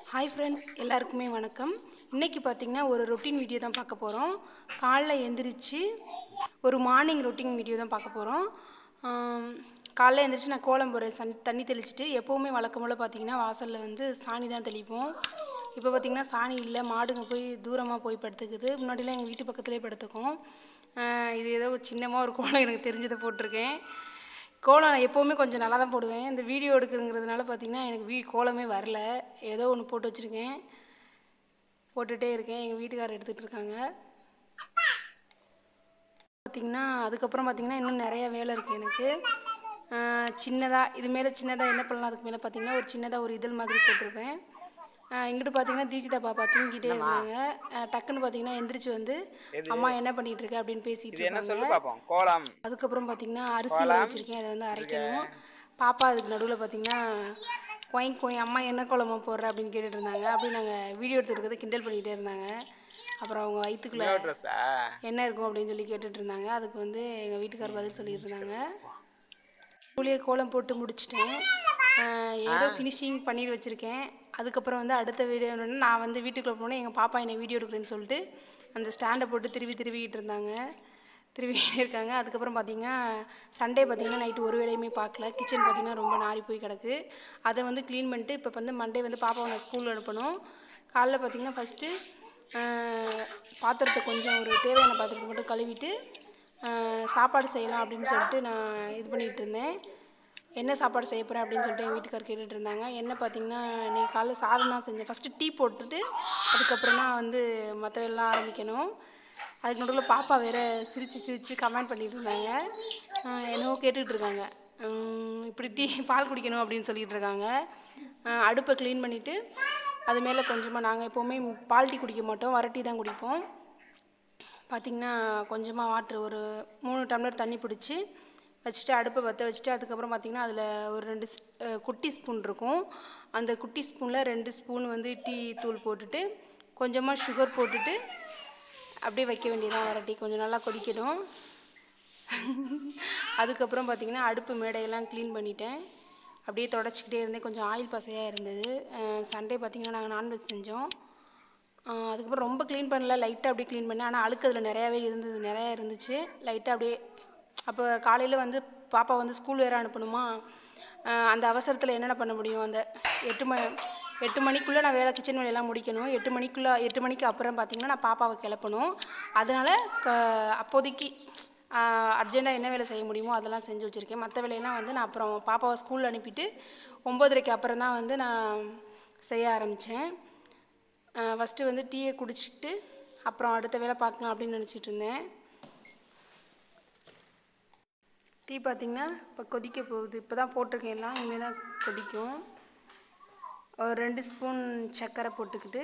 Hi friends எல்லாருக்குமே வணக்கம் இன்றைக்கி பார்த்தீங்கன்னா ஒரு ரொட்டீன் வீடியோ தான் பார்க்க போகிறோம் காலைல எந்திரிச்சு ஒரு மார்னிங் ரொட்டீன் வீடியோ தான் பார்க்க போகிறோம் காலைல எந்திரிச்சு நான் கோலம் போடுறேன் சன் தண்ணி தெளிச்சிட்டு எப்போவுமே வழக்கம் போல் பார்த்தீங்கன்னா வாசலில் வந்து சாணி தான் தெளிப்போம் இப்போ பார்த்தீங்கன்னா சாணி இல்லை மாடுங்க போய் தூரமாக போய் படுத்துக்குது முன்னாடிலாம் எங்கள் வீட்டு பக்கத்துலேயே படுத்துக்கும் ஆஹ் இது ஏதோ ஒரு சின்னமாக ஒரு கோலம் எனக்கு தெரிஞ்சதை போட்டிருக்கேன் கோலம் நான் எப்போவுமே கொஞ்சம் நல்லா தான் போடுவேன் இந்த வீடியோ எடுக்கிறங்கிறதுனால பார்த்தீங்கன்னா எனக்கு வீ கோலமே வரல ஏதோ ஒன்று போட்டு வச்சுருக்கேன் போட்டுகிட்டே இருக்கேன் எங்கள் வீட்டுக்காரர் எடுத்துகிட்டு இருக்காங்க பார்த்திங்கன்னா அதுக்கப்புறம் பார்த்திங்கன்னா இன்னும் நிறைய வேலை இருக்குது எனக்கு சின்னதாக இது மேலே சின்னதாக என்ன பண்ணலாம் அதுக்கு மேலே பார்த்திங்கன்னா ஒரு சின்னதாக ஒரு இதழ் மாதிரி போட்டிருப்பேன் ஆஹ் இங்கிட்டு பார்த்தீங்கன்னா தீஜிதா பாப்பா தூங்கிட்டே இருந்தாங்க ஆஹ் டக்குன்னு பார்த்தீங்கன்னா எந்திரிச்சு வந்து அம்மா என்ன பண்ணிட்டு இருக்க அப்படின்னு பேசிட்டு இது என்ன இருக்காங்க சொல்லு பாப்போம் கோலம் அதுக்கப்புறம் பார்த்தீங்கன்னா அரிசி ஊற வச்சிருக்கேன் அதை வந்து அரைக்கணும் பாப்பா அதுக்கு நடுவில் பார்த்தீங்கன்னா கொயின் கொயின் அம்மா என்ன குழம்பு போடுற அப்படின்னு கேட்டுட்டு இருந்தாங்க அப்படி நாங்கள் வீடியோ எடுத்துருக்கிறது கிண்டல் பண்ணிகிட்டே இருந்தாங்க அப்புறம் அவங்க வயிற்றுக்குள்ளே ட்ரெஸ்ஸா என்ன இருக்கும் அப்படின்னு சொல்லி கேட்டுட்டு இருந்தாங்க அதுக்கு வந்து எங்கள் வீட்டுக்கார் பதில் சொல்லிட்டு இருந்தாங்க கூலியை கோலம் போட்டு முடிச்சிட்டேன் ஆஹ் ஏதோ ஃபினிஷிங் பண்ணி வச்சுருக்கேன் அதுக்கப்புறம் வந்து அடுத்த வீடியோ என்னன்னா நான் வந்து வீட்டுக்குள்ளே போனேன் எங்கள் பாப்பா என்னை வீடியோ எடுக்கிறேன்னு சொல்லிட்டு அந்த ஸ்டாண்டை போட்டு திருவி திருவிக்கிட்டு இருந்தாங்க திருவிக்கிட்டே இருக்காங்க அதுக்கப்புறம் பார்த்தீங்கன்னா சண்டே பார்த்தீங்கன்னா நைட்டு ஒரு வேலையுமே பார்க்கல கிச்சன் பார்த்தீங்கன்னா ரொம்ப நாரி போய் கிடக்கு அதை வந்து க்ளீன் பண்ணிட்டு இப்போ வந்து மண்டே வந்து பாப்பாவை நான் ஸ்கூலில் அனுப்பணும் காலைல பார்த்தீங்கன்னா ஃபஸ்ட்டு பாத்திரத்தை கொஞ்சம் ஒரு தேவையான பாத்திரத்தை மட்டும் கழுவிட்டு ஆஹ் சாப்பாடு செய்யலாம் அப்படின்னு சொல்லிட்டு நான் இது பண்ணிகிட்டு இருந்தேன் என்ன சாப்பாடு செய்ய போகிறேன் அப்படின்னு சொல்லிட்டு எங்கள் வீட்டுக்கார் கேட்டுட்டு இருந்தாங்க என்ன பார்த்தீங்கன்னா இன்னைக்கு காலைல சாதம் தான் செஞ்சேன் ஃபஸ்ட்டு டீ போட்டுட்டு அதுக்கப்புறம் தான் வந்து மற்ற வேலைலாம் ஆரம்பிக்கணும் அதுக்கு நடுவில் பாப்பா வேற சிரித்து சிரித்து கமெண்ட் பண்ணிட்டு இருந்தாங்க ஆஹ் என்னவோ கேட்டுட்டு இருக்காங்க உம், இப்படி டீ பால் குடிக்கணும் அப்படின்னு சொல்லிட்டு இருக்காங்க ஆஹ் அடுப்பை க்ளீன் பண்ணிவிட்டு அது மேலே கொஞ்சமாக நாங்கள் எப்போவுமே பால் டீ குடிக்க மாட்டோம் வர டீ தான் குடிப்போம் பார்த்திங்கன்னா கொஞ்சமாக வாட்ரு ஒரு மூணு டம்ளர் தண்ணி பிடிச்சி வச்சுட்டு அடுப்பை பற்ற வச்சுட்டு அதுக்கப்புறம் பார்த்திங்கன்னா அதில் ஒரு ரெண்டு ஸ்- அஹ் குட்டி ஸ்பூன் இருக்கும் அந்த குட்டி ஸ்பூனில் ரெண்டு ஸ்பூன் வந்து டீ தூள் போட்டுட்டு கொஞ்சமாக சுகர் போட்டுட்டு அப்படியே வைக்க வேண்டியதான் வர டீ கொஞ்சம் நல்லா கொதிக்கணும் அதுக்கப்புறம் பார்த்திங்கன்னா அடுப்பு மேடையெல்லாம் க்ளீன் பண்ணிட்டேன் அப்படியே தொடச்சிக்கிட்டே இருந்தேன் கொஞ்சம் ஆயில் பசையாக இருந்தது சண்டே பார்த்திங்கன்னா நாங்கள் நான்வெஜ் செஞ்சோம் ஆஹ் அதுக்கப்புறம் ரொம்ப க்ளீன் பண்ணல லைட்டாக அப்படியே க்ளீன் பண்ணேன் ஆனால் அழுக்கு அதில் நிறையாவே இருந்தது நிறையா இருந்துச்சு லைட்டாக அப்படியே அப்போ காலையில் வந்து பாப்பா வந்து ஸ்கூல் வேறு அனுப்பணுமா ஆஹ் அந்த அவசரத்தில் என்னென்ன பண்ண முடியும் அந்த எட்டு மணி எட்டு மணிக்குள்ளே நான் வேலை கிச்சன் வேலையெல்லாம் முடிக்கணும் எட்டு மணிக்குள்ளே எட்டு மணிக்கு அப்புறம் பார்த்திங்கன்னா நான் பாப்பாவை கிளப்பணும் அதனால் க அப்போதைக்கு அர்ஜெண்ட்டாக என்ன வேலை செய்ய முடியுமோ அதெல்லாம் செஞ்சு வச்சுருக்கேன் மற்ற வேலையெல்லாம் வந்து நான் அப்புறம் பாப்பாவை ஸ்கூலில் அனுப்பிட்டு ஒம்பதரைக்கு அப்புறம் தான் வந்து நான் செய்ய ஆரம்பித்தேன் ஃபஸ்ட்டு வந்து டீயை குடிச்சிட்டு அப்புறம் அடுத்த வேலை பார்க்கலாம் அப்படின்னு நினச்சிட்டு இருந்தேன் டீ பார்த்திங்கன்னா இப்போ கொதிக்க போகுது இப்போ தான் போட்டிருக்கேன் எல்லாம் இனிமேல் தான் கொதிக்கும் ஒரு ரெண்டு ஸ்பூன் சர்க்கரை போட்டுக்கிட்டு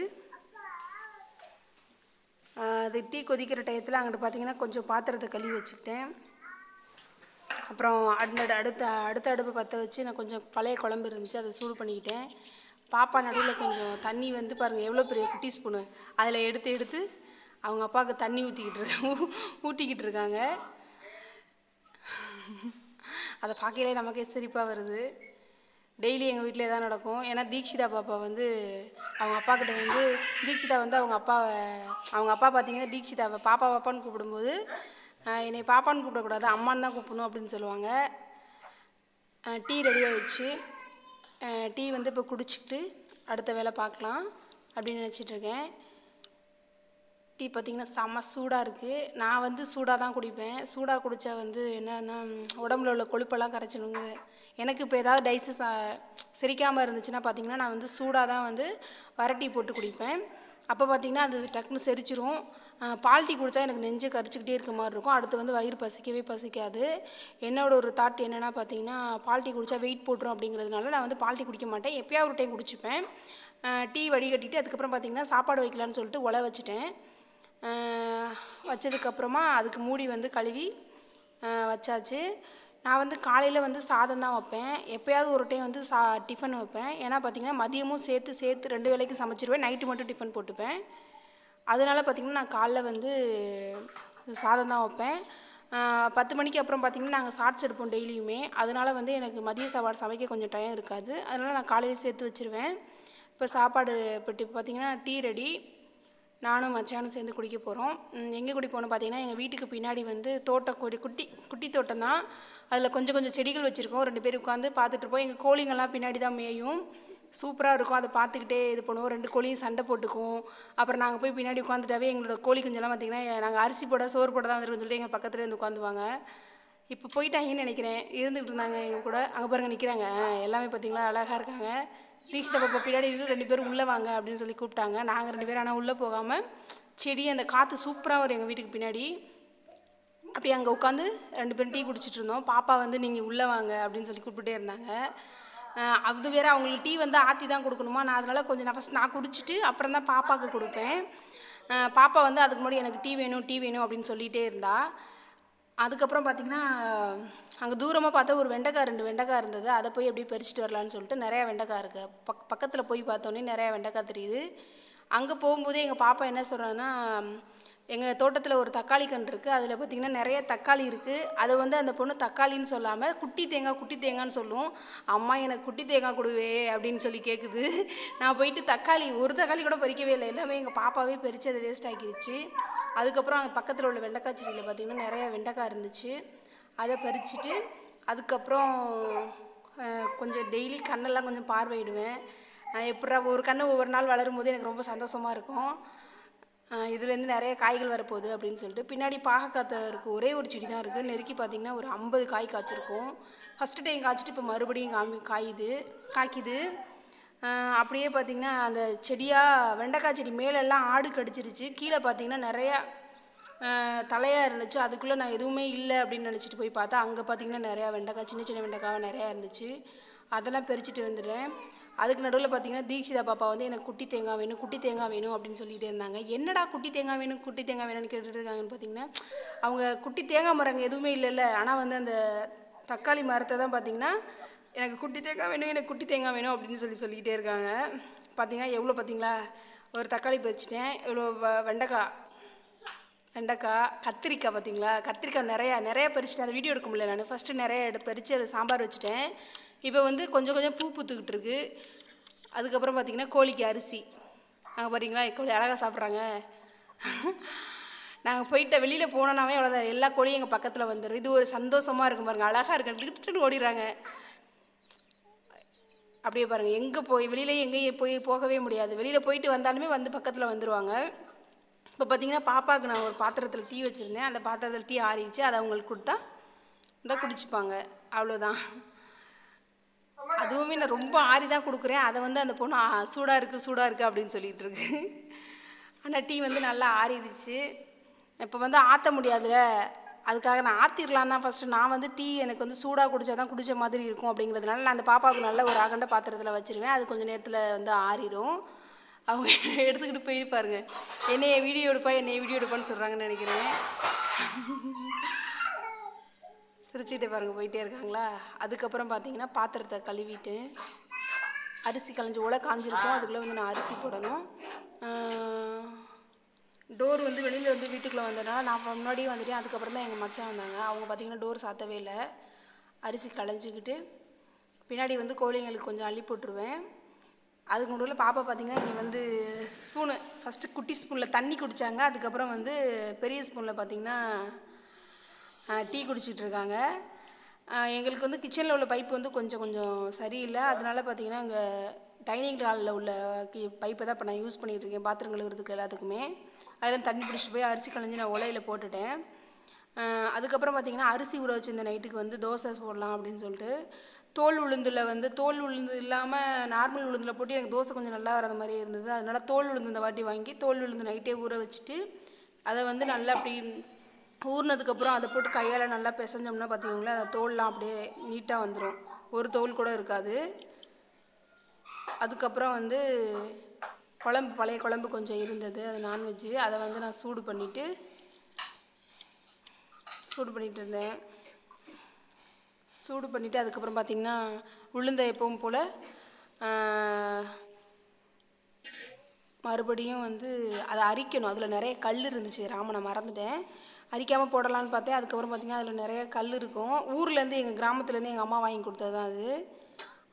ஆஹ் அது டீ கொதிக்கிற டயத்தில் அங்கிட்டு பார்த்தீங்கன்னா கொஞ்சம் பாத்திரத்தை கழுவி வச்சுக்கிட்டேன் அப்புறம் அடுத்த அடுத்த அடுத்த அடுப்பை பற்ற வச்சு நான் கொஞ்சம் பழைய குழம்பு இருந்துச்சு அதை சூடு பண்ணிக்கிட்டேன் பாப்பா நடுவில் கொஞ்சம் தண்ணி வந்து பாருங்கள் எவ்வளோ பெரிய குட்டி ஸ்பூனு அதில் எடுத்து எடுத்து அவங்க அப்பாவுக்கு தண்ணி ஊற்றிக்கிட்டு இருக்க ஊட்டிக்கிட்டு இருக்காங்க அதை பார்க்கலே நமக்கே சிரிப்பாக வருது டெய்லி எங்கள் வீட்டில் தான் நடக்கும் ஏன்னா தீக்ஷிதா பாப்பா வந்து அவங்க அப்பா கிட்ட வந்து தீக்ஷிதா வந்து அவங்க அப்பாவை அவங்க அப்பா பார்த்தீங்கன்னா தீக்ஷிதாவை பாப்பா பாப்பான்னு கூப்பிடும்போது ஆஹ் என்னை பாப்பான்னு கூப்பிடக்கூடாது அம்மான்னு தான் கூப்பிடணும் அப்படின்னு சொல்லுவாங்க ஆஹ் டீ ரெடி ஆயிடுச்சு ஆஹ் டீ வந்து இப்போ குடிச்சிக்கிட்டு அடுத்த வேலை பார்க்கலாம் அப்படின்னு நினச்சிட்டு இருக்கேன் டீ பார்த்திங்கன்னா செம்ம சூடாக இருக்குது நான் வந்து சூடாக தான் குடிப்பேன் சூடாக குடித்தா வந்து என்னன்னா ம், உடம்புல உள்ள கொழுப்பெல்லாம் கரைச்சிடுங்க எனக்கு இப்போ ஏதாவது டைசஸ் செரிக்காமல் இருந்துச்சுன்னா பார்த்திங்கன்னா நான் வந்து சூடாக தான் வந்து வரட்டி போட்டு குடிப்பேன் அப்போ பார்த்திங்கன்னா அது டக்குன்னு செரிச்சிரும் அஹ், பால் டீ குடித்தா எனக்கு நெஞ்சு கரிச்சிக்கிட்டே இருக்க மாதிரி இருக்கும் அடுத்து வந்து வயிறு பசிக்கவே பசிக்காது என்னோட ஒரு தாட் என்னென்னா பார்த்தீங்கன்னா பால் டீ குடித்தா வெயிட் போட்டுரும் அப்படிங்கிறதுனால நான் வந்து பால் டீ குடிக்க மாட்டேன் எப்பயாவது ஒரு டைம் குடிச்சுப்பேன் அஹ், டீ வடிகட்டிட்டு அதுக்கப்புறம் பார்த்திங்கன்னா சாப்பாடு வைக்கலான்னு சொல்லிட்டு உலை வச்சுட்டேன் ஆஹ் வச்சதுக்கப்புறமா அதுக்கு மூடி வந்து கழுவி ஆஹ் வச்சாச்சு நான் வந்து காலையில் வந்து சாதம் தான் வைப்பேன் எப்போயாவது ஒரு டைம் வந்து சா டிஃபன் வைப்பேன் ஏன்னா பார்த்தீங்கன்னா மதியமும் சேர்த்து சேர்த்து ரெண்டு வேளைக்கு சமைச்சிருவேன் நைட்டு மட்டும் டிஃபன் போட்டுப்பேன் அதனால பார்த்திங்கன்னா நான் காலைல வந்து சாதம் தான் வைப்பேன் ஆஹ் பத்து மணிக்கு அப்புறம் பார்த்திங்கன்னா நாங்கள் ஷார்ட்ஸ் எடுப்போம் டெய்லியுமே அதனால் வந்து எனக்கு மதிய சாப்பாடு சமைக்க கொஞ்சம் டைம் இருக்காது அதனால் நான் காலையிலே சேர்த்து வச்சுருவேன் இப்போ சாப்பாடு பெட்டி பார்த்தீங்கன்னா டீ ரெடி நானும் மச்சானும் சேர்ந்து குடிக்க போகிறோம் எங்கே குடி போகணும் பார்த்தீங்கன்னா எங்கள் வீட்டுக்கு பின்னாடி வந்து தோட்டம் கொடி குட்டி குட்டி தோட்டம் தான் அதில் கொஞ்சம் கொஞ்சம் செடிகள் வச்சுருக்கோம் ரெண்டு பேர் உட்காந்து பார்த்துட்டு இருப்போம் எங்கள் கோழிங்கெல்லாம் பின்னாடி தான் மேயும் சூப்பராக இருக்கும் அதை பார்த்துக்கிட்டே இது பண்ணுவோம் ரெண்டு கோழியும் சண்டை போட்டுக்கும் அப்புறம் நாங்கள் போய் பின்னாடி உட்காந்துட்டாவே எங்களோட கோழி குஞ்செல்லாம் பார்த்தீங்கன்னா நாங்கள் அரிசி போட சோறு போட தான் வந்துருக்கோம்னு சொல்லிட்டு எங்கள் பக்கத்துல இருந்து உட்காந்துவாங்க இப்போ போயிட்டாங்கன்னு நினைக்கிறேன் இருந்துகிட்டு இருந்தாங்க எங்கள் கூட அங்கே பாருங்க நிற்கிறாங்க எல்லாமே பார்த்தீங்களா அழகாக இருக்காங்க தீக்ஷிதா பாப்பா பின்னாடி இருந்து ரெண்டு பேரும் உள்ளே வாங்க அப்படின்னு சொல்லி கூப்பிட்டாங்க நாங்கள் ரெண்டு பேரும் ஆனால் உள்ளே போகாமல் செடி அந்த காற்று சூப்பராக வரும் எங்கள் வீட்டுக்கு பின்னாடி அப்படியே அங்கே உட்காந்து ரெண்டு பேரும் டீ குடிச்சிட்டு இருந்தோம் பாப்பா வந்து நீங்கள் உள்ளே வாங்க அப்படின்னு சொல்லி கூப்பிட்டே இருந்தாங்க அஹ் அது வேற அவங்களுக்கு டீ வந்து ஆற்றி தான் கொடுக்கணுமா நான் அதனால கொஞ்சம் நான் ஃபஸ்ட் நான் குடிச்சிட்டு அப்புறம் தான் பாப்பாவுக்கு கொடுப்பேன் அஹ் பாப்பா வந்து அதுக்கு முன்னாடி எனக்கு டீ வேணும் டீ வேணும் அப்படின்னு சொல்லிகிட்டே இருந்தா அதுக்கப்புறம் பார்த்தீங்கன்னா அங்கே தூரமாக பார்த்தா ஒரு வெண்டைக்காய் ரெண்டு வெண்டைக்காய் இருந்தது அதை போய் அப்படியே பறிச்சுட்டு வரலான்னு சொல்லிட்டு நிறையா வெண்டைக்காய் இருக்குது பக் பக்கத்தில் போய் பார்த்தோன்னே நிறையா வெண்டைக்காய் தெரியுது அங்கே போகும்போதே எங்கள் பாப்பா என்ன சொல்கிறாங்கன்னா எங்கள் தோட்டத்தில் ஒரு தக்காளி கன்று இருக்குது அதில் பார்த்திங்கன்னா நிறைய தக்காளி இருக்குது அதை வந்து அந்த பொண்ணு தக்காளின்னு சொல்லாமல் குட்டி தேங்காய் குட்டி தேங்காய்னு சொல்லும் அம்மா எனக்கு குட்டி தேங்காய் கொடுவே அப்படின்னு சொல்லி கேட்குது நான் போயிட்டு தக்காளி ஒரு தக்காளி கூட பறிக்கவே இல்லை எல்லாமே எங்கள் பாப்பாவே பறித்து அதை வேஸ்ட் ஆக்கிடுச்சு அதுக்கப்புறம் அங்கே பக்கத்தில் உள்ள வெண்டைக்காய் செடியில் பார்த்திங்கன்னா நிறைய வெண்டைக்காய் இருந்துச்சு அதை பறிச்சுட்டு அதுக்கப்புறம் அஹ், கொஞ்சம் டெய்லி கண்ணெல்லாம் கொஞ்சம் பார்வையிடுவேன் அஹ், எப்படிடா ஒரு கண்ணு ஒவ்வொரு நாள் வளரும் போது எனக்கு ரொம்ப சந்தோஷமாக இருக்கும் அஹ், இதுலேருந்து நிறைய காய்கள் வரப்போகுது அப்படின்னு சொல்லிட்டு பின்னாடி பாகக்காத்த இருக்குது ஒரே ஒரு செடி தான் இருக்குது நெருக்கி பார்த்திங்கன்னா ஒரு ஐம்பது காய் காய்ச்சிருக்கும் ஃபஸ்ட்டு டைம் காய்ச்சிட்டு இப்போ மறுபடியும் காமி காயுது காய்க்குது அஹ், அப்படியே பார்த்திங்கன்னா அந்த செடியாக வெண்டைக்காய் செடி மேலெல்லாம் ஆடு கடிச்சிருச்சு கீழே பார்த்திங்கன்னா நிறையா தலையாக இருந்துச்சு அதுக்குள்ளே நான் எதுவுமே இல்லை அப்படின்னு நினச்சிட்டு போய் பார்த்தா அங்கே பார்த்தீங்கன்னா நிறையா வெண்டைக்காய் சின்ன சின்ன வெண்டைக்காய் நிறையா இருந்துச்சு அதெல்லாம் பறிச்சுட்டு வந்துடுறேன் அதுக்கு நடுவில் பார்த்தீங்கன்னா தீக்ஷிதா பாப்பா வந்து எனக்கு குட்டி தேங்காய் வேணும் குட்டி தேங்காய் வேணும் அப்படின்னு சொல்லிட்டு இருந்தாங்க என்னடா குட்டி தேங்காய் வேணும் குட்டி தேங்காய் வேணும்னு கேட்டுட்டு இருக்காங்கன்னு பார்த்தீங்கன்னா அவங்க குட்டி தேங்காய் மரங்க எதுவுமே இல்லைல்ல ஆனால் வந்து அந்த தக்காளி மரத்தை தான் பார்த்தீங்கன்னா எனக்கு குட்டி தேங்காய் வேணும் எனக்கு குட்டி தேங்காய் வேணும் அப்படின்னு சொல்லி சொல்லிக்கிட்டே இருக்காங்க பார்த்தீங்கன்னா எவ்வளோ பார்த்தீங்களா ஒரு தக்காளி பறிச்சிட்டேன் இவ்வளோ வ- வெண்டைக்காய் வெண்டைக்காய் கத்திரிக்காய் பார்த்தீங்களா கத்திரிக்காய் நிறையா நிறைய பறிச்சிட்டேன் அந்த வீடியோ எடுக்க முடியல நான் ஃபஸ்ட்டு நிறைய எடு பறித்து அதை சாம்பார் வச்சுட்டேன் இப்போ வந்து கொஞ்சம் கொஞ்சம் பூ பூத்துக்கிட்டு இருக்கு அதுக்கப்புறம் பார்த்தீங்கன்னா கோழிக்கு அரிசி அங்கே பாத்தீங்களா கோழி அழகாக சாப்பிட்றாங்க நாங்கள் போயிட்ட வெளியில் போனோன்னாவே அவ்வளோதான் எல்லா கோழியும் எங்கள் பக்கத்தில் வந்துடும் இது ஒரு சந்தோஷமாக இருக்கும் பாருங்க அழகாக இருக்கு கிட்டுன்னு ஓடிடுறாங்க அப்படியே பாருங்கள் எங்கே போய் வெளியில எங்கேயும் போய் போகவே முடியாது வெளியில் போயிட்டு வந்தாலுமே வந்து பக்கத்தில் வந்துடுவாங்க இப்போ பார்த்தீங்கன்னா பாப்பாவுக்கு நான் ஒரு பாத்திரத்தில் டீ வச்சுருந்தேன் அந்த பாத்திரத்தில் டீ ஆறிடுச்சு அதை அவங்களுக்கு கொடுத்தா இந்த குடிச்சுப்பாங்க அவ்வளோதான் அதுவுமே நான் ரொம்ப ஆறி தான் கொடுக்குறேன் அதை வந்து அந்த பொண்ணு "ஆ, சூடாக இருக்குது சூடாக இருக்குது அப்படின்னு சொல்லிட்டு இருக்கு ஆனால் டீ வந்து நல்லா ஆறிடுச்சு இப்போ வந்து ஆற்ற முடியாதுல்ல அதுக்காக நான் ஆற்றிடலாம் தான் ஃபஸ்ட்டு நான் வந்து டீ எனக்கு வந்து சூடாக குடித்தா தான் குடித்த மாதிரி இருக்கும் அப்படிங்கிறதுனால நான் அந்த பாப்பாவுக்கு நல்ல ஒரு அகண்ட பாத்திரத்தில் வச்சிருவேன் அது கொஞ்சம் நேரத்தில் வந்து ஆறிடும் அவங்க எடுத்துக்கிட்டு போயிருப்பாருங்க என்னைய வீடியோ எடுப்பா என்னைய வீடியோ எடுப்பான்னு சொல்கிறாங்கன்னு நினைக்கிறேன் சிரிச்சுட்டே பாருங்க போயிட்டே இருக்காங்களா அதுக்கப்புறம் பார்த்தீங்கன்னா பாத்திரத்தை கழுவிட்டு அரிசி களைஞ்சி உலை காஞ்சிருக்கும் அதுக்குள்ளே வந்து நான் அரிசி போடணும் டோர் வந்து வெளியில் வந்து வீட்டுக்குள்ளே வந்ததுனால நான் அப்ப முன்னாடியே வந்துட்டேன் அதுக்கப்புறம் தான் எங்கள் மச்சான் வந்தாங்க அவங்க பார்த்தீங்கன்னா டோர் சாத்தவே இல்லை அரிசி களைஞ்சிக்கிட்டு பின்னாடி வந்து கோழிங்களுக்கு கொஞ்சம் அள்ளி போட்டுருவேன் அதுக்கு நடுவில் பாப்பா பார்த்தீங்கன்னா இங்கே வந்து ஸ்பூனு ஃபஸ்ட்டு குட்டி ஸ்பூனில் தண்ணி குடித்தாங்க அதுக்கப்புறம் வந்து பெரிய ஸ்பூனில் பார்த்தீங்கன்னா டீ குடிச்சிட்டு இருக்காங்க ஆஹ் எங்களுக்கு வந்து கிச்சனில் உள்ள பைப் வந்து கொஞ்சம் கொஞ்சம் சரியில்லை அதனால பார்த்தீங்கன்னா அங்கே டைனிங் ஹாலில் உள்ள பைப்பை தான் இப்போ நான் யூஸ் பண்ணிகிட்டு இருக்கேன் பாத்திரம் கழுவுறதுக்கு எல்லாத்துக்குமே அதில் தண்ணி பிடிச்சிட்டு போய் அரிசி களைஞ்சி நான் உலையில் போட்டுட்டேன் ஆஹ் அதுக்கப்புறம் பார்த்தீங்கன்னா அரிசி ஊற வச்சிருந்த நைட்டுக்கு வந்து தோசை போடலாம் அப்படின்னு சொல்லிட்டு தோல் உளுந்தில் வந்து தோல் உளுந்து இல்லாமல் நார்மல் உளுந்தில் போட்டு எனக்கு தோசை கொஞ்சம் நல்லா வராத மாதிரி இருந்தது அதனால தோல் உளுந்து இந்த வாட்டி வாங்கி தோல் உளுந்து நைட்டே ஊற வச்சுட்டு அதை வந்து நல்லா அப்படி ஊறினதுக்கப்புறம் அதை போட்டு கையால் நல்லா பிசைஞ்சோம்னா பார்த்தீங்களா அந்த தோல்லாம் அப்படியே நீட்டாக வந்துடும் ஒரு தோல் கூட இருக்காது அதுக்கப்புறம் வந்து குழம்பு பழைய குழம்பு கொஞ்சம் இருந்தது அது நான்வெஜ்ஜு அதை வந்து நான் சூடு பண்ணிவிட்டு சூடு பண்ணிட்டு இருந்தேன் சூடு பண்ணிவிட்டு அதுக்கப்புறம் பார்த்திங்கன்னா உளுந்த எப்பவும் போல் மறுபடியும் வந்து அதை அரிக்கணும் அதில் நிறைய கல் இருந்துச்சு ராம நான் மறந்துட்டேன் அரிக்காமல் போடலான்னு பார்த்தேன் அதுக்கப்புறம் பார்த்திங்கன்னா அதில் நிறைய கல் இருக்கும் ஊர்லேருந்து எங்கள் கிராமத்துலேருந்து எங்கள் அம்மா வாங்கி கொடுத்தது தான் அது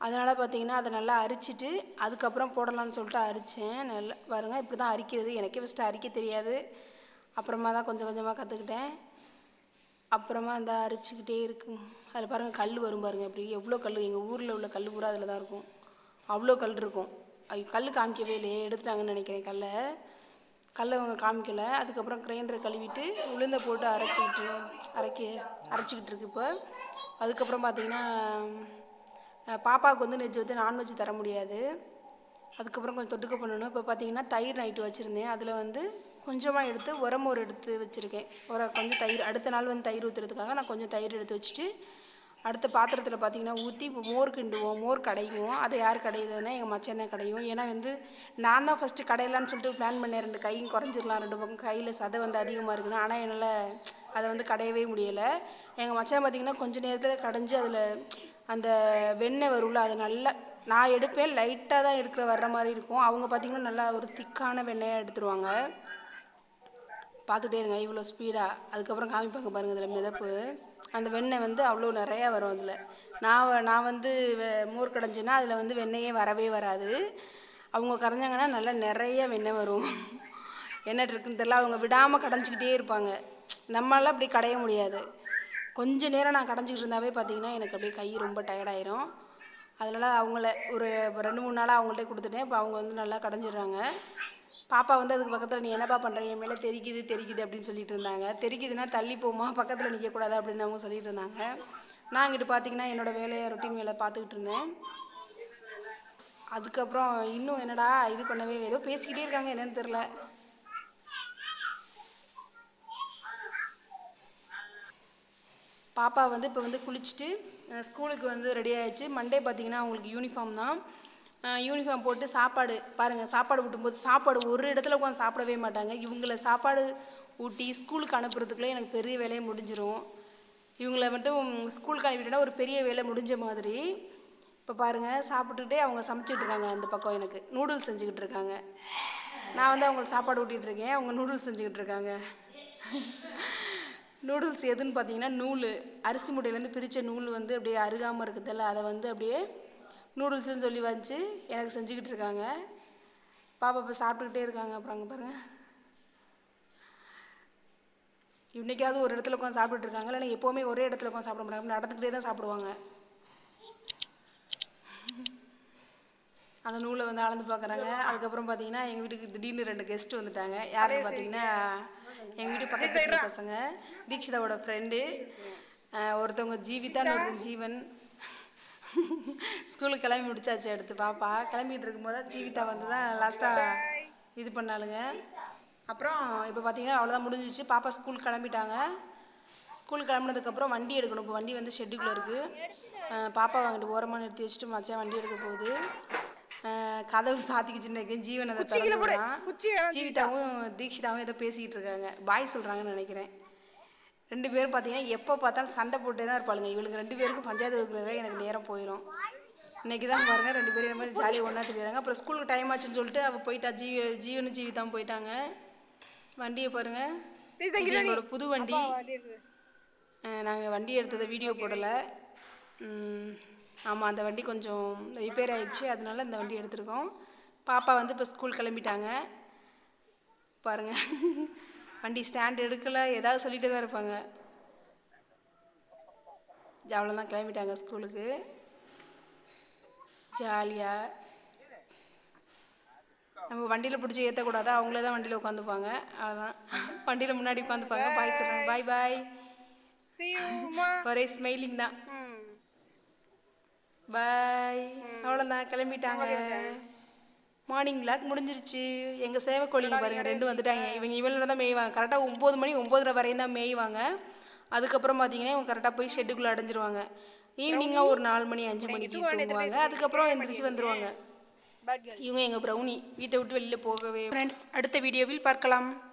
அதனால் பார்த்தீங்கன்னா அதை நல்லா அரிச்சிட்டு அதுக்கப்புறம் போடலாம்னு சொல்லிட்டு அரித்தேன் நல்லா பாருங்க இப்படி தான் அரிக்கிறது எனக்கே ஃபஸ்ட்டு அரிக்க தெரியாது அப்புறமா தான் கொஞ்சம் கொஞ்சமாக கற்றுக்கிட்டேன் அப்புறமா அந்த அரிச்சிக்கிட்டே இருக்கும் அதில் பாருங்கள் கல் வரும் பாருங்கள் இப்படி எவ்வளோ கல் எங்கள் ஊரில் உள்ள கல் பூரா அதில் தான் இருக்கும் அவ்வளோ கல் இருக்கும் ஐயோ கல் காமிக்கவே இல்லையே எடுத்துட்டாங்கன்னு நினைக்கிறேன் கல்லை கல்லை அவங்க காமிக்கல அதுக்கப்புறம் கிரைண்டரை கழுவிட்டு உளுந்தை போட்டு அரைச்சிக்கிட்டு அரைக்க அரைச்சிக்கிட்டு இருக்கு இப்போ அதுக்கப்புறம் பார்த்தீங்கன்னா அஹ், பாப்பாவுக்கு வந்து நெஞ்சு வந்து நான்வெஜ் தர முடியாது அதுக்கப்புறம் கொஞ்சம் தொட்டுக்க பண்ணணும் இப்போ பார்த்தீங்கன்னா தயிர் நைட்டு வச்சுருந்தேன் அதில் வந்து கொஞ்சமாக எடுத்து உரமோர் எடுத்து வச்சுருக்கேன் ஒரு கொஞ்சம் தயிர் அடுத்த நாள் வந்து தயிர் ஊற்றுறதுக்காக நான் கொஞ்சம் தயிர் எடுத்து வச்சுட்டு அடுத்த பாத்திரத்தில் பார்த்தீங்கன்னா ஊற்றி இப்போ மோர் கிண்டுவோம் மோர் கடையுவோம் அதை யார் கடையுதுன்னா எங்கள் மச்சான் தான் கடையும் ஏன்னா வந்து நான் தான் ஃபஸ்ட்டு கடையலான்னு சொல்லிட்டு பிளான் பண்ணேன் ரெண்டு கையும் குறைஞ்சிடலாம் ரெண்டு பக்கம் கையில் சதை வந்து அதிகமாக இருக்குன்னு ஆனால் என்னால் அதை வந்து கடையவே முடியலை எங்கள் மச்சான் பார்த்தீங்கன்னா கொஞ்ச நேரத்தில் கடைஞ்சி அதில் அந்த வெண்ணெய் வரும்ல அது நல்லா நான் எடுப்பேன் லைட்டாக தான் இருக்கிற வர்ற மாதிரி இருக்கும் அவங்க பார்த்தீங்கன்னா நல்லா ஒரு திக்கான வெண்ணெயாக எடுத்துருவாங்க பார்த்துட்டே இருங்க இவ்வளோ ஸ்பீடாக அதுக்கப்புறம் காமிப்பாங்க பாருங்கள் இதில் மிதப்பு அந்த வெண்ணெய் வந்து அவ்வளோ நிறையா வரும் அதில் நான் வ- நான் வந்து வெ- மோர் கடைஞ்சேன்னா அதில் வந்து வெண்ணெயே வரவே வராது அவங்க கரைஞ்சாங்கன்னா நல்லா நிறைய வெண்ணெய் வரும் என்ன இருக்குன்னு தெரியல அவங்க விடாமல் கடைஞ்சிக்கிட்டே இருப்பாங்க நம்மளால அப்படி கடைய முடியாது கொஞ்ச நேரம் நான் கடைஞ்சிக்கிட்டு இருந்தாவே பார்த்தீங்கன்னா எனக்கு அப்படியே கை ரொம்ப டயர்டாயிரும் அதனால் அவங்கள ஒரு ரெண்டு மூணு நாளாக அவங்கள்ட்ட கொடுத்துட்டேன் இப்போ அவங்க வந்து நல்லா கடைஞ்சிடுறாங்க பாப்பா வந்து அதுக்கு பக்கத்தில் நீ என்னப்பா பண்ணுற என் மேலே தெரிக்குது தெரிக்குது அப்படின்னு சொல்லிட்டு இருந்தாங்க தெரிக்குதுன்னா தள்ளி போமா பக்கத்தில் நிற்கக்கூடாது அப்படின்னு அவங்க சொல்லிட்டு இருந்தாங்க நான் இங்கிட்டு பார்த்தீங்கன்னா என்னோடய வேலையை ரொட்டீன் வேலை பார்த்துக்கிட்டு இருந்தேன் அதுக்கப்புறம் இன்னும் என்னடா இது பண்ணவே இல்லை ஏதோ பேசிக்கிட்டே இருக்காங்க என்னன்னு தெரில பாப்பா வந்து இப்போ வந்து குளிச்சுட்டு அஹ், ஸ்கூலுக்கு வந்து ரெடி ஆயிடுச்சு மண்டே பார்த்தீங்கன்னா அவங்களுக்கு யூனிஃபார்ம் தான் யூனிஃபார்ம் போட்டு சாப்பாடு பாருங்கள் சாப்பாடு ஊட்டும்போது சாப்பாடு ஒரு இடத்துல உட்காந்து சாப்பிடவே மாட்டாங்க இவங்கள சாப்பாடு ஊட்டி ஸ்கூலுக்கு அனுப்புறதுக்குள்ளே எனக்கு பெரிய வேலையே முடிஞ்சிரும் இவங்கள மட்டும் ஸ்கூலுக்கு அனுப்பிட்டா ஒரு பெரிய வேலை முடிஞ்ச மாதிரி இப்போ பாருங்கள் சாப்பிட்டுக்கிட்டே அவங்க சமைச்சிட்டு இருக்காங்க அந்த பக்கம் எனக்கு நூடுல்ஸ் செஞ்சுக்கிட்டு இருக்காங்க நான் வந்து அவங்களுக்கு சாப்பாடு ஊட்டிகிட்டு இருக்கேன் அவங்க நூடுல்ஸ் செஞ்சுக்கிட்டு இருக்காங்க நூடுல்ஸ் எதுன்னு பார்த்தீங்கன்னா நூல் அரிசி மூட்டையிலேருந்து பிரித்த நூல் வந்து அப்படியே அருகாமல் இருக்குதுல்ல அதை வந்து அப்படியே நூடுல்ஸ்னு சொல்லி வச்சு எனக்கு செஞ்சுக்கிட்டு இருக்காங்க பாப்பா இப்போ சாப்பிட்டுக்கிட்டே இருக்காங்க அப்புறம் அங்கே பாருங்கள் இன்னைக்காவது ஒரு இடத்துல உட்காந்து சாப்பிட்டுட்டு இருக்காங்க இல்லைன்னா எப்போவுமே ஒரே இடத்துல உட்காந்து சாப்பிட மாட்டாங்க நடந்துக்கிட்டே தான் சாப்பிடுவாங்க அந்த நூலை வந்து அளந்து பார்க்குறாங்க அதுக்கப்புறம் பார்த்தீங்கன்னா எங்கள் வீட்டுக்கு திடீர்னு ரெண்டு கெஸ்ட் வந்துட்டாங்க யாருன்னு பார்த்தீங்கன்னா எங்கள் வீட்டு பக்கத்து வீட்டு பசங்க தீக்ஷிதாவோட ஃப்ரெண்டு ஒருத்தவங்க ஜீவிதான்னு ஒருத்தன் ஜீவன் ஸ்கூலுக்கு கிளம்பி முடிச்சாச்சு அடுத்து பாப்பா கிளம்பிட்டு இருக்கும்போது தான் ஜீவிதா வந்து தான் லாஸ்ட்டாக இது பண்ணாளுங்க அப்புறம் இப்போ பார்த்தீங்கன்னா அவ்வளோதான் முடிஞ்சிச்சு பாப்பா ஸ்கூல் கிளம்பிட்டாங்க ஸ்கூல் கிளம்புனதுக்கப்புறம் வண்டி எடுக்கணும் இப்போ வண்டி வந்து ஷெட்டுக்குள்ளே இருக்குது பாப்பா வாங்கிட்டு ஓரமாக நிறுத்தி வச்சுட்டு மச்சான் வண்டி எடுக்க போகுது அஹ் கதவு சாத்திக்கிச்சுன்னு இருக்கேன் ஜீவன் அதை திறந்துடுறான். ஜீவிதாவும் தீக்ஷிதாவும் ஏதோ பேசிக்கிட்டு இருக்காங்க பாய் சொல்கிறாங்கன்னு நினைக்கிறேன் ரெண்டு பேரும் பார்த்தீங்கன்னா எப்போ பார்த்தாலும் சண்டை போட்டே தான் இருப்பாளுங்க இவளுங்க ரெண்டு பேருக்கும் பஞ்சாயத்து வைக்கிறதே எனக்கு நேரம் போயிடும் இன்னைக்கு தான் பாருங்கள் ரெண்டு பேரும் இந்த மாதிரி ஜாலியாக ஒன்றா தெரியுறாங்க அப்புறம் ஸ்கூலுக்கு டைம் ஆச்சுன்னு சொல்லிட்டு அவள் போயிட்டா ஜீவி ஜீவனும் ஜீவிதாவும் போயிட்டாங்க வண்டியை பாருங்கள் இது எங்களோட புது வண்டி நாங்கள் வண்டி எடுத்ததை வீடியோ போடலை ஆமாம் அந்த வண்டி கொஞ்சம் ரிப்பேர் ஆயிடுச்சு அதனால இந்த வண்டி எடுத்திருக்கோம் பாப்பா வந்து இப்போ ஸ்கூல் கிளம்பிட்டாங்க பாருங்கள் வண்டி ஸ்டாண்ட் எடுக்கலை ஏதாவது சொல்லிகிட்டே தான் இருப்பாங்க அவ்வளோதான் கிளம்பிட்டாங்க ஸ்கூலுக்கு ஜாலியாக நம்ம வண்டியில் பிடிச்சி ஏற்றக்கூடாது அவங்களே தான் வண்டியில் உட்காந்துப்பாங்க அவ்வளோதான் வண்டியில் முன்னாடி உட்காந்துப்பாங்க பாய் சொல்கிறாங்க bye bye See you, Ma. ஒரே ஸ்மைலிங் தான் Hmm. பாய் அவ்வளோதான் கிளம்பிட்டாங்க மார்னிங் விளாக் முடிஞ்சிருச்சு எங்கள் சேவைக்கோழிங்க பாருங்கள் ரெண்டு வந்துட்டாங்க இவங்க இவங்கள தான் மேய்வாங்க கரெக்டாக ஒம்பது மணி ஒம்போதரை வரையும் தான் மேய்வாங்க அதுக்கப்புறம் பார்த்தீங்கன்னா இவங்க கரெக்டாக போய் ஷெட்டுக்குள்ளே அடைஞ்சிருவாங்க ஈவினிங்காக ஒரு நாலு மணி அஞ்சு மணிக்கு தூங்குவாங்க அதுக்கப்புறம் எந்திரிச்சு வந்துருவாங்க Bad girl. இவங்க எங்கள் ப்ரௌனி வீட்டை விட்டு வெளியில் போகவே ஃப்ரெண்ட்ஸ் அடுத்த வீடியோவில் பார்க்கலாம்